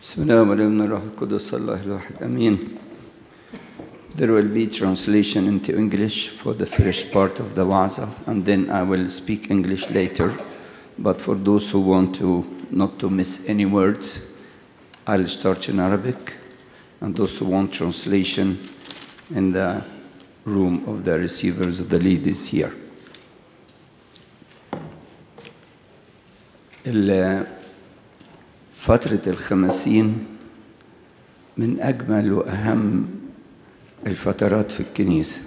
بسم الله والابن الروح القدس الله الواحد امين There will be translation into English for the first part of the wa'azah and then I will speak English later but for those who want to not to miss any words I'll start in Arabic and those who want translation in the room of the receivers of the leaders here ال- فترة الخمسين من أجمل وأهم الفترات في الكنيسة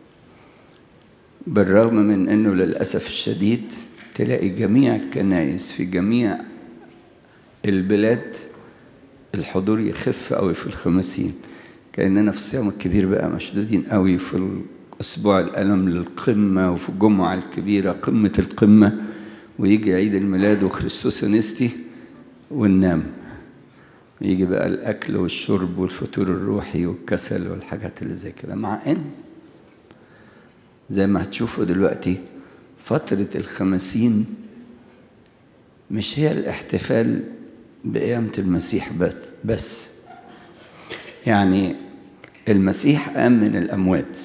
بالرغم من أنه للأسف الشديد تلاقي جميع الكنائس في جميع البلاد الحضور يخف قوي في الخمسين كأننا في الصيام الكبير بقى مشدودين قوي في الأسبوع الألم للقمة وفي الجمعة الكبيرة قمة القمة ويجي عيد الميلاد وخريستوس انستي وننام يجي بقى الأكل والشرب والفطور الروحي والكسل والحاجات اللي زي كده مع إن زي ما هتشوفوا دلوقتي فترة الخمسين مش هي الاحتفال بقيامة المسيح بس بس يعني المسيح قام من الأموات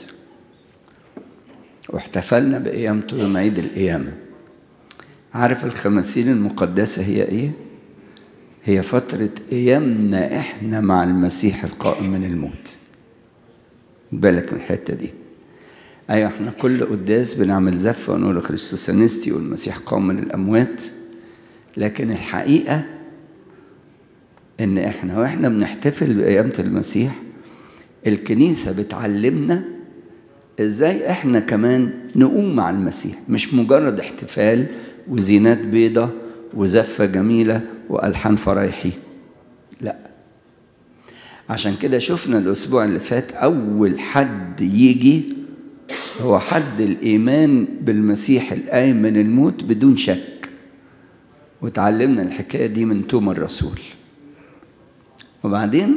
واحتفلنا بقيامته يوم عيد القيامة عارف الخمسين المقدسة هي إيه؟ هي فترة قيامنا إحنا مع المسيح القائم من الموت بالك من الحتة دي أيوة إحنا كل قداس بنعمل زفة ونقول خريستوس أنستي والمسيح قام من الأموات لكن الحقيقة إن إحنا وإحنا بنحتفل بقيامة المسيح الكنيسة بتعلمنا إزاي إحنا كمان نقوم مع المسيح مش مجرد احتفال وزينات بيضة وزفة جميلة وألحان فرايحي لا عشان كده شفنا الأسبوع اللي فات أول حد يجي هو حد الإيمان بالمسيح القايم من الموت بدون شك وتعلمنا الحكاية دي من توما الرسول وبعدين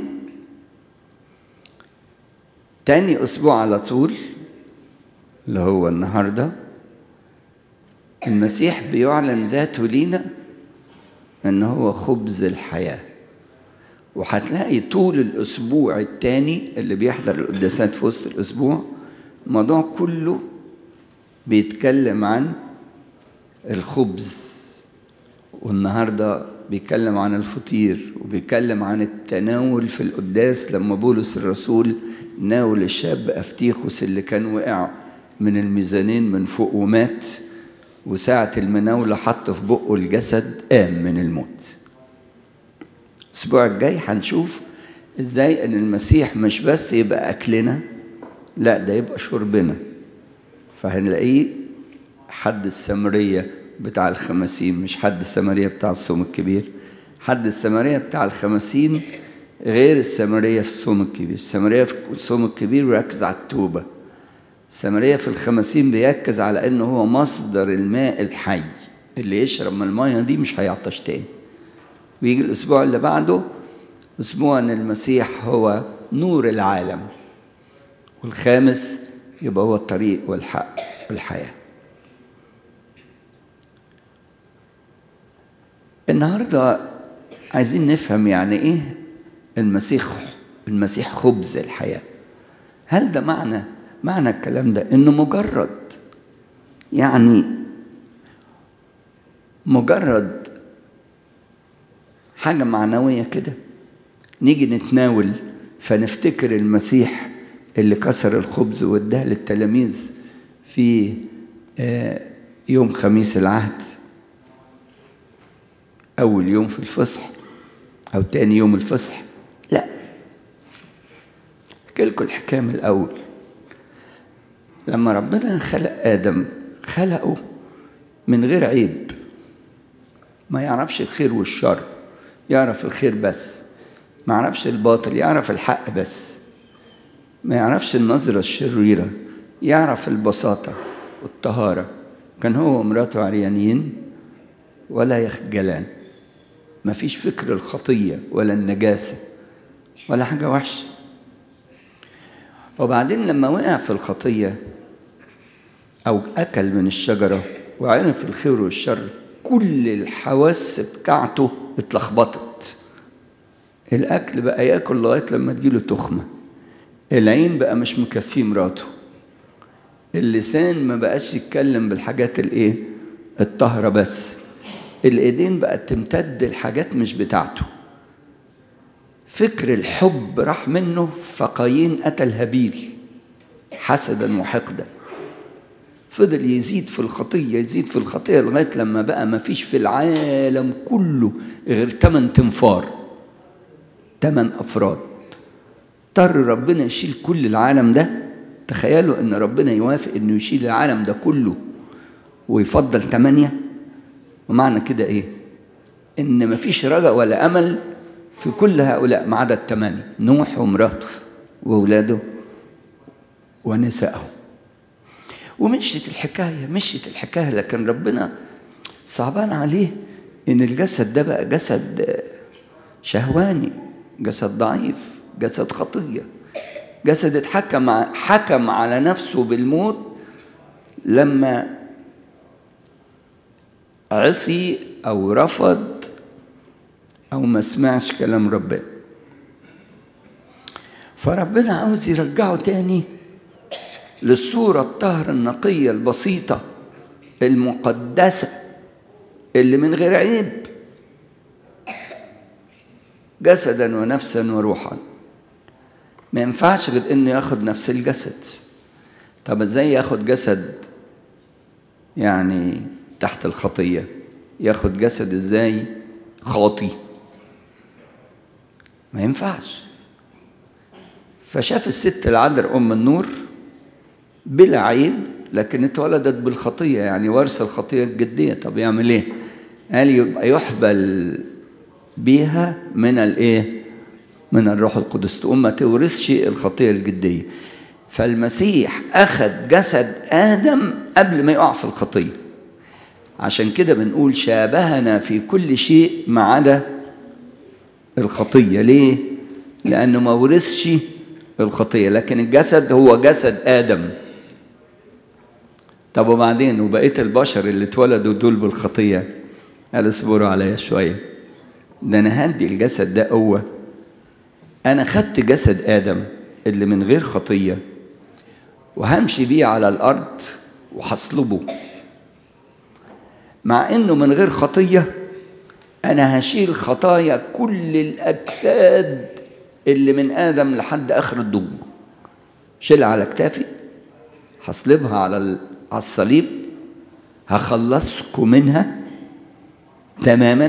تاني أسبوع على طول اللي هو النهارده المسيح بيعلن ذاته لينا ان هو خبز الحياه وهتلاقي طول الاسبوع الثاني اللي بيحضر القداسات في وسط الاسبوع الموضوع كله بيتكلم عن الخبز والنهارده بيتكلم عن الفطير وبيتكلم عن التناول في القداس لما بولس الرسول ناول الشاب افتيخوس اللي كان وقع من الميزانين من فوق ومات وساعة المناولة حط في بقه الجسد قام من الموت الأسبوع الجاي هنشوف إزاي إن المسيح مش بس يبقى أكلنا لا ده يبقى شربنا فهنلاقيه حد السامرية بتاع الخمسين مش حد السامرية بتاع الصوم الكبير حد السامرية بتاع الخمسين غير السامرية في الصوم الكبير السامرية في الصوم الكبير بيركز على التوبة السامرية في الخمسين بيركز على انه هو مصدر الماء الحي اللي يشرب من المية دي مش هيعطش تاني ويجي الاسبوع اللي بعده اسبوع ان المسيح هو نور العالم والخامس يبقى هو الطريق والحق والحياة النهاردة عايزين نفهم يعني ايه المسيح المسيح خبز الحياة هل ده معنى معنى الكلام ده انه مجرد يعني مجرد حاجة معنوية كده نيجي نتناول فنفتكر المسيح اللي كسر الخبز واداه للتلاميذ في يوم خميس العهد أول يوم في الفصح أو تاني يوم الفصح لا أحكي لكم الحكاية من الأول لما ربنا خلق آدم خلقه من غير عيب ما يعرفش الخير والشر يعرف الخير بس ما يعرفش الباطل يعرف الحق بس ما يعرفش النظرة الشريرة يعرف البساطة والطهارة كان هو ومراته عريانين ولا يخجلان ما فيش فكر الخطية ولا النجاسة ولا حاجة وحشة وبعدين لما وقع في الخطية أو أكل من الشجرة وعرف الخير والشر كل الحواس بتاعته اتلخبطت الأكل بقى ياكل لغاية لما تجيله تخمة العين بقى مش مكفيه مراته اللسان ما بقاش يتكلم بالحاجات الايه الطهرة بس الايدين بقت تمتد الحاجات مش بتاعته فكر الحب راح منه فقايين قتل هابيل حسدا وحقدا فضل يزيد في الخطية يزيد في الخطية لغاية لما بقى ما فيش في العالم كله غير تمن تنفار تمن أفراد اضطر ربنا يشيل كل العالم ده تخيلوا ان ربنا يوافق انه يشيل العالم ده كله ويفضل ثمانية ومعنى كده ايه ان مفيش رجاء ولا امل في كل هؤلاء ما عدا الثمانية نوح ومراته واولاده ونسائه ومشيت الحكاية مشيت الحكاية لكن ربنا صعبان عليه ان الجسد ده بقى جسد شهواني جسد ضعيف جسد خطيه جسد اتحكم حكم على نفسه بالموت لما عصي او رفض او ما سمعش كلام ربنا فربنا عاوز يرجعه تاني للصورة الطاهرة النقية البسيطة المقدسة اللي من غير عيب جسدا ونفسا وروحا ما ينفعش غير انه ياخد نفس الجسد طب ازاي ياخد جسد يعني تحت الخطيه ياخد جسد ازاي خاطي ما ينفعش فشاف الست العذراء ام النور بلا عيب لكن اتولدت بالخطيه يعني ورث الخطيه الجديه طب يعمل ايه قال يبقى يحبل بيها من الايه من الروح القدس تقوم ما تورثش الخطيه الجديه فالمسيح اخذ جسد ادم قبل ما يقع في الخطيه عشان كده بنقول شابهنا في كل شيء ما عدا الخطيه ليه لانه ما ورثش الخطيه لكن الجسد هو جسد ادم طب وبعدين وبقيه البشر اللي اتولدوا دول بالخطيه قال اصبروا عليا شويه ده انا هدي الجسد ده قوه انا خدت جسد ادم اللي من غير خطيه وهمشي بيه على الارض وهصلبه مع انه من غير خطيه انا هشيل خطايا كل الاجساد اللي من ادم لحد اخر الدب شيلها على كتافي هصلبها على على الصليب هخلصكم منها تماما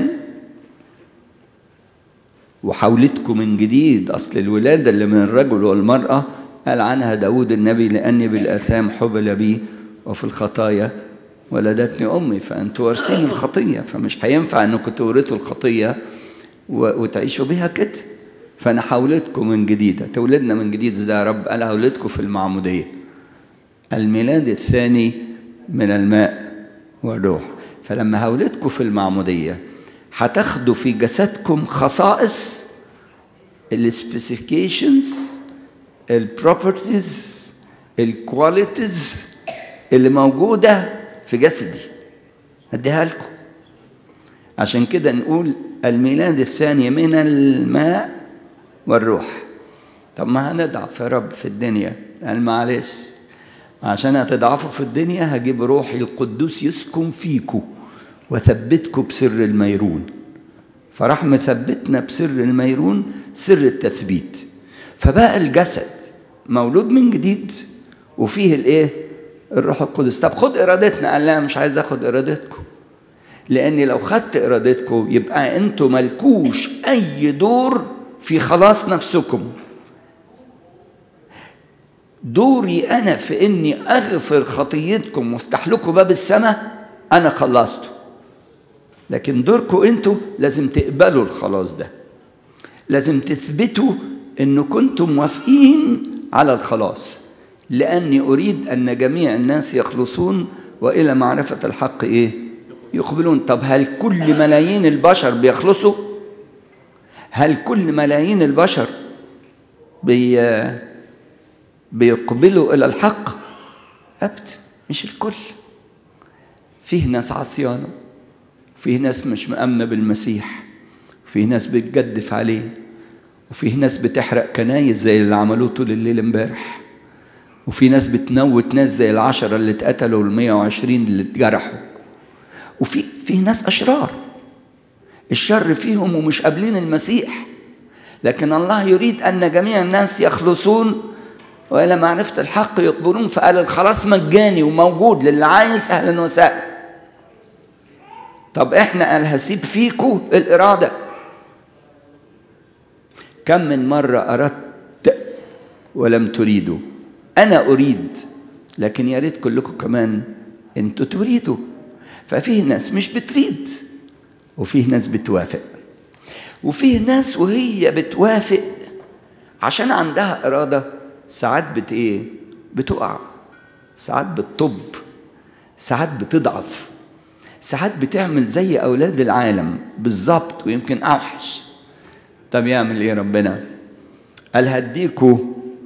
وحولتكم من جديد أصل الولادة اللي من الرجل والمرأة قال عنها داود النبي لأني بالآثام حبل بي وفي الخطايا ولدتني أمي فأنتوا وارثين الخطية فمش هينفع أنكم تورثوا الخطية وتعيشوا بها كده فأنا حولتكم من جديد تولدنا من جديد زي يا رب قال هولدكم في المعمودية الميلاد الثاني من الماء والروح فلما هولدكم في المعمودية هتاخدوا في جسدكم خصائص السبيسيفيكيشنز البروبرتيز الكواليتيز اللي موجودة في جسدي هديها لكم عشان كده نقول الميلاد الثاني من الماء والروح طب ما هنضعف يا رب في الدنيا قال معلش عشان هتضعفوا في الدنيا هجيب روحي القدوس يسكن فيكم وثبتكم بسر الميرون فراح مثبتنا بسر الميرون سر التثبيت فبقى الجسد مولود من جديد وفيه الايه الروح القدس طب خد ارادتنا قال لا مش عايز اخد ارادتكم لاني لو خدت ارادتكم يبقى انتوا ملكوش اي دور في خلاص نفسكم دوري انا في اني اغفر خطيتكم وافتح لكم باب السماء انا خلصته لكن دوركم انتوا لازم تقبلوا الخلاص ده لازم تثبتوا ان كنتم موافقين على الخلاص لاني اريد ان جميع الناس يخلصون والى معرفه الحق ايه يقبلون طب هل كل ملايين البشر بيخلصوا هل كل ملايين البشر بي بيقبلوا الى الحق ابدا مش الكل فيه ناس عصيانه فيه ناس مش مأمنة بالمسيح فيه ناس بتجدف عليه وفيه ناس بتحرق كنايس زي اللي عملوه طول الليل امبارح وفي ناس بتموت ناس زي العشرة اللي اتقتلوا والمية وعشرين اللي اتجرحوا وفي في ناس أشرار الشر فيهم ومش قابلين المسيح لكن الله يريد أن جميع الناس يخلصون وإلى معرفة الحق يقبلون فقال الخلاص مجاني وموجود للي عايز أهلا وسهلا طب احنا قال هسيب فيكم الإرادة كم من مرة أردت ولم تريدوا أنا أريد لكن يا ريت كلكم كمان أنتوا تريدوا ففيه ناس مش بتريد وفيه ناس بتوافق وفيه ناس وهي بتوافق عشان عندها إرادة ساعات بت إيه؟ بتقع ساعات بتطب ساعات بتضعف ساعات بتعمل زي أولاد العالم بالظبط ويمكن أوحش طب يعمل إيه ربنا؟ قال هديكوا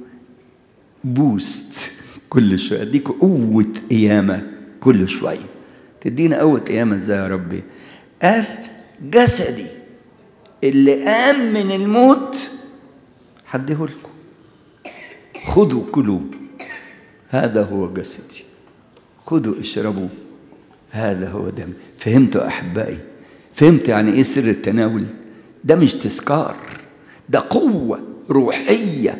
بوست كل شوية اديكوا قوة قيامة كل شوية تدينا قوة قيامة ازاي يا ربي قال جسدي اللي قام من الموت هديه لكم خذوا كلوا هذا هو جسدي خذوا اشربوا هذا هو دم فهمتوا احبائي فهمت يعني ايه سر التناول ده مش تذكار ده قوه روحيه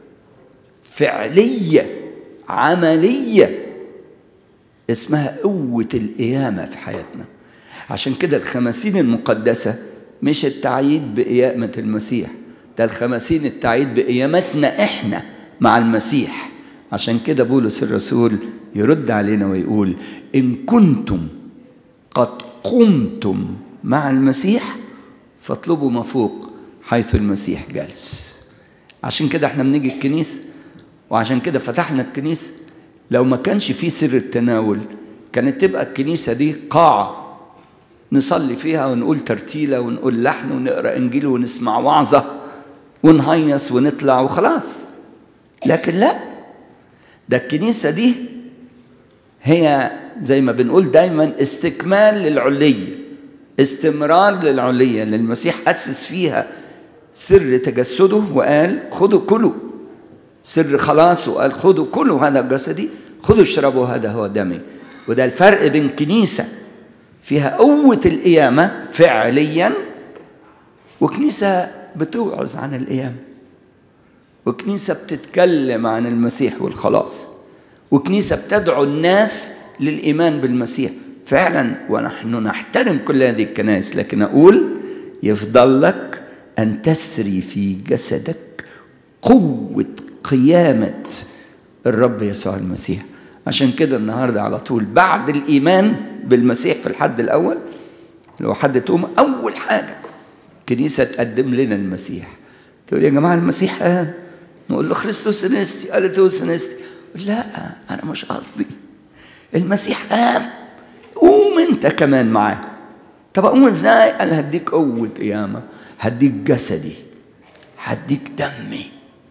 فعليه عمليه اسمها قوه القيامه في حياتنا عشان كده الخمسين المقدسه مش التعييد بقيامه المسيح ده الخمسين التعييد بقيامتنا احنا مع المسيح عشان كده بولس الرسول يرد علينا ويقول ان كنتم قد قمتم مع المسيح فاطلبوا ما فوق حيث المسيح جالس عشان كده احنا بنيجي الكنيسه وعشان كده فتحنا الكنيسه لو ما كانش في سر التناول كانت تبقى الكنيسه دي قاعه نصلي فيها ونقول ترتيله ونقول لحن ونقرا انجيل ونسمع وعظه ونهيص ونطلع وخلاص لكن لا ده الكنيسه دي هي زي ما بنقول دايما استكمال للعليه استمرار للعليه اللي المسيح اسس فيها سر تجسده وقال خذوا كلوا سر خلاصه قال خذوا كلوا هذا جسدي خذوا اشربوا هذا هو دمي وده الفرق بين كنيسه فيها قوه القيامه فعليا وكنيسه بتوعظ عن القيامه وكنيسه بتتكلم عن المسيح والخلاص وكنيسه بتدعو الناس للايمان بالمسيح فعلا ونحن نحترم كل هذه الكنائس لكن اقول يفضل لك ان تسري في جسدك قوه قيامه الرب يسوع المسيح عشان كده النهارده على طول بعد الايمان بالمسيح في الحد الاول لو حد توما اول حاجه كنيسه تقدم لنا المسيح تقول يا جماعه المسيح قام نقول له خريستوس سنستي قالت له سنستي لا انا مش قصدي المسيح قام قوم انت كمان معاه طب اقوم ازاي قال هديك قوه قيامه هديك جسدي هديك دمي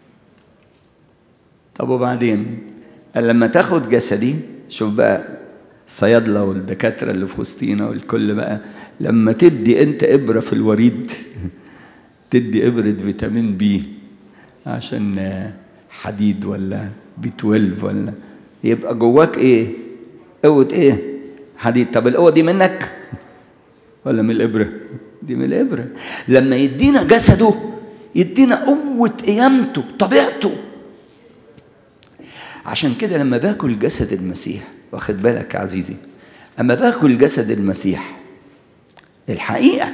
طب وبعدين قال لما تاخد جسدي شوف بقى الصيادله والدكاتره اللي في وسطينا والكل بقى لما تدي انت ابره في الوريد تدي ابره فيتامين بي عشان حديد ولا بي 12 ولا يبقى جواك ايه قوه ايه حديد طب القوه دي منك ولا من الابره دي من الابره لما يدينا جسده يدينا قوه قيامته طبيعته عشان كده لما باكل جسد المسيح واخد بالك يا عزيزي اما باكل جسد المسيح الحقيقه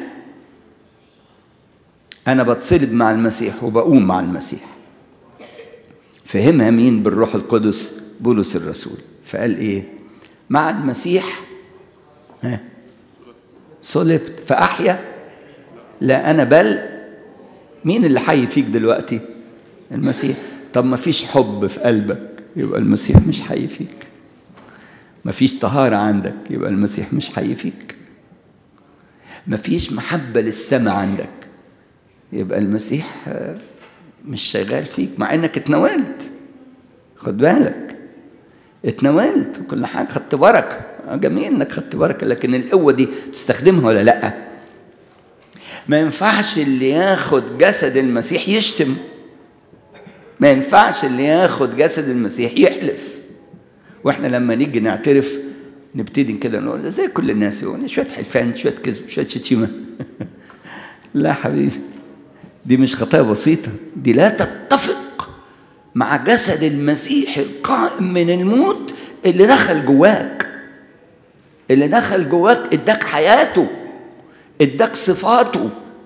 انا بتصلب مع المسيح وبقوم مع المسيح فهمها مين بالروح القدس بولس الرسول فقال ايه مع المسيح ها صلبت فاحيا لا انا بل مين اللي حي فيك دلوقتي المسيح طب ما فيش حب في قلبك يبقى المسيح مش حي فيك ما فيش طهارة عندك يبقى المسيح مش حي فيك ما فيش محبة للسماء عندك يبقى المسيح مش شغال فيك مع انك اتناولت خد بالك اتناولت وكل حاجة خدت بركة جميل انك خدت بركة لكن القوة دي تستخدمها ولا لأ ما ينفعش اللي ياخد جسد المسيح يشتم ما ينفعش اللي ياخد جسد المسيح يحلف واحنا لما نيجي نعترف نبتدي كده نقول زي كل الناس يقول شويه حلفان شويه كذب شويه شتيمه لا حبيبي دي مش خطايا بسيطه دي لا تتفق مع جسد المسيح القائم من الموت اللي دخل جواك اللي دخل جواك اداك حياته اداك صفاته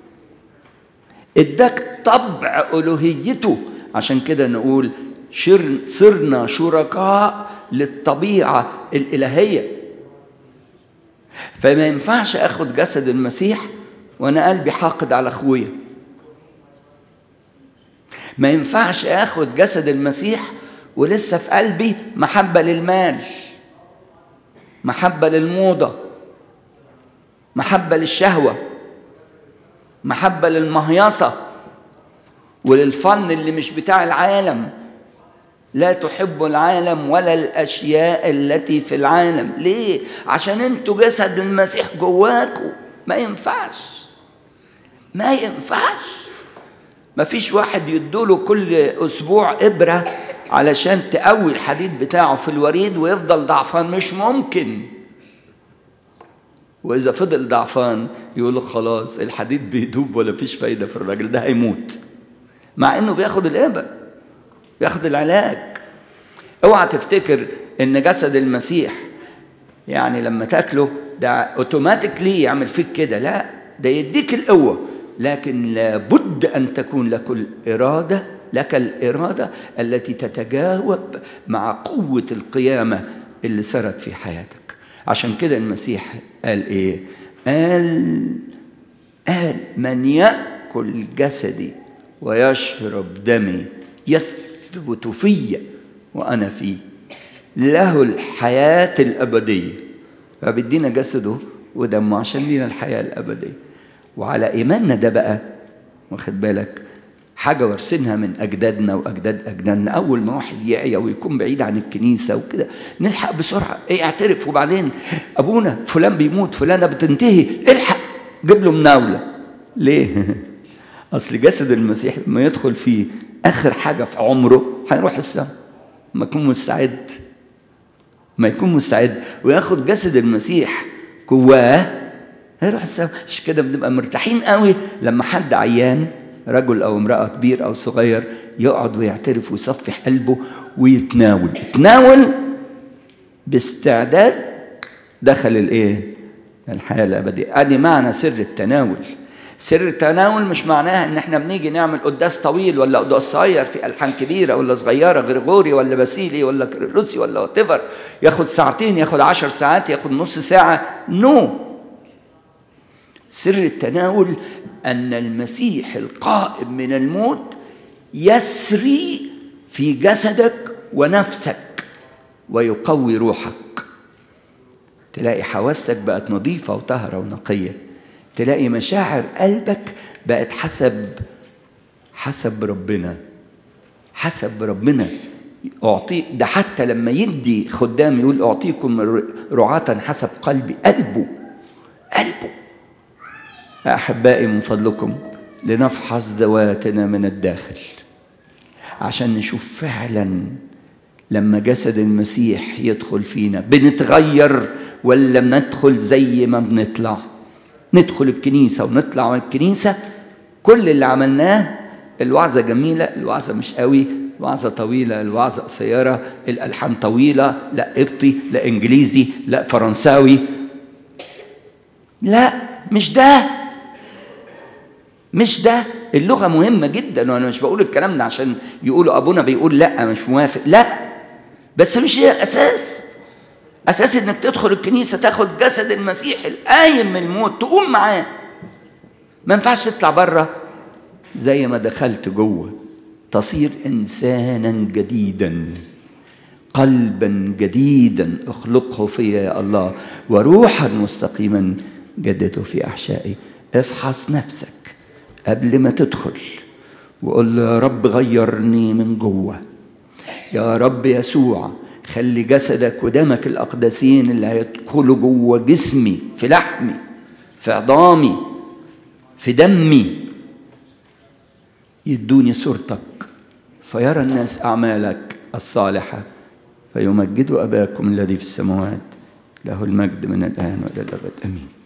اداك طبع الوهيته عشان كده نقول شر صرنا شركاء للطبيعه الالهيه فما ينفعش اخد جسد المسيح وانا قلبي حاقد على اخويا ما ينفعش اخد جسد المسيح ولسه في قلبي محبه للمال محبه للموضه محبه للشهوه محبه للمهيصه وللفن اللي مش بتاع العالم لا تحب العالم ولا الاشياء التي في العالم ليه عشان انتوا جسد المسيح جواكوا ما ينفعش ما ينفعش ما فيش واحد يدوله كل اسبوع ابره علشان تقوي الحديد بتاعه في الوريد ويفضل ضعفان مش ممكن واذا فضل ضعفان يقول خلاص الحديد بيدوب ولا فيش فايده في الراجل ده هيموت مع انه بياخد الابر بياخد العلاج اوعى تفتكر ان جسد المسيح يعني لما تاكله ده اوتوماتيكلي يعمل فيك كده لا ده يديك القوه لكن لابد ان تكون لك الاراده لك الاراده التي تتجاوب مع قوه القيامه اللي سرت في حياتك عشان كده المسيح قال ايه قال قال من ياكل جسدي ويشرب دمي يثبت في وانا فيه له الحياه الابديه فبيدينا جسده ودمه عشان لينا الحياه الابديه وعلى ايماننا ده بقى واخد بالك حاجة وارثينها من أجدادنا وأجداد أجدادنا أول ما واحد يعيا ويكون بعيد عن الكنيسة وكده نلحق بسرعة إيه اعترف وبعدين أبونا فلان بيموت فلانة بتنتهي الحق جيب له مناولة ليه؟ أصل جسد المسيح لما يدخل فيه آخر حاجة في عمره هيروح السماء ما يكون مستعد ما يكون مستعد وياخد جسد المسيح جواه هيروح السماء عشان كده بنبقى مرتاحين قوي لما حد عيان رجل او امراه كبير او صغير يقعد ويعترف ويصفح قلبه ويتناول يتناول باستعداد دخل الايه الحياه الابديه ادي معنى سر التناول سر التناول مش معناها ان احنا بنيجي نعمل قداس طويل ولا قداس قصير في الحان كبيره ولا صغيره غريغوري ولا باسيلي ولا كيرلسي ولا وات ياخد ساعتين ياخد عشر ساعات ياخد نص ساعه نو no. سر التناول ان المسيح القائم من الموت يسري في جسدك ونفسك ويقوي روحك تلاقي حواسك بقت نظيفه وطاهره ونقيه تلاقي مشاعر قلبك بقت حسب حسب ربنا حسب ربنا أعطي ده حتى لما يدي خدام يقول أعطيكم رعاة حسب قلبي قلبه قلبه أحبائي من فضلكم لنفحص ذواتنا من الداخل عشان نشوف فعلا لما جسد المسيح يدخل فينا بنتغير ولا بندخل زي ما بنطلع ندخل الكنيسة ونطلع من الكنيسة كل اللي عملناه الوعظة جميلة الوعظة مش قوي الوعظة طويلة الوعظة قصيرة الألحان طويلة لا قبطي لا إنجليزي لا فرنساوي لا مش ده مش ده اللغة مهمة جدا وأنا مش بقول الكلام ده عشان يقولوا أبونا بيقول لا مش موافق لا بس مش هي الأساس أساس إنك تدخل الكنيسة تاخد جسد المسيح القايم من الموت تقوم معاه ما ينفعش تطلع بره زي ما دخلت جوه تصير إنسانا جديدا قلبا جديدا اخلقه فيا يا الله وروحا مستقيما جدده في أحشائي افحص نفسك قبل ما تدخل وقول يا رب غيرني من جوه يا رب يسوع خلي جسدك ودمك الأقدسين اللي هيدخلوا جوه جسمي في لحمي في عظامي في دمي يدوني صورتك فيرى الناس أعمالك الصالحة فيمجدوا أباكم الذي في السماوات له المجد من الآن وإلى الأبد آمين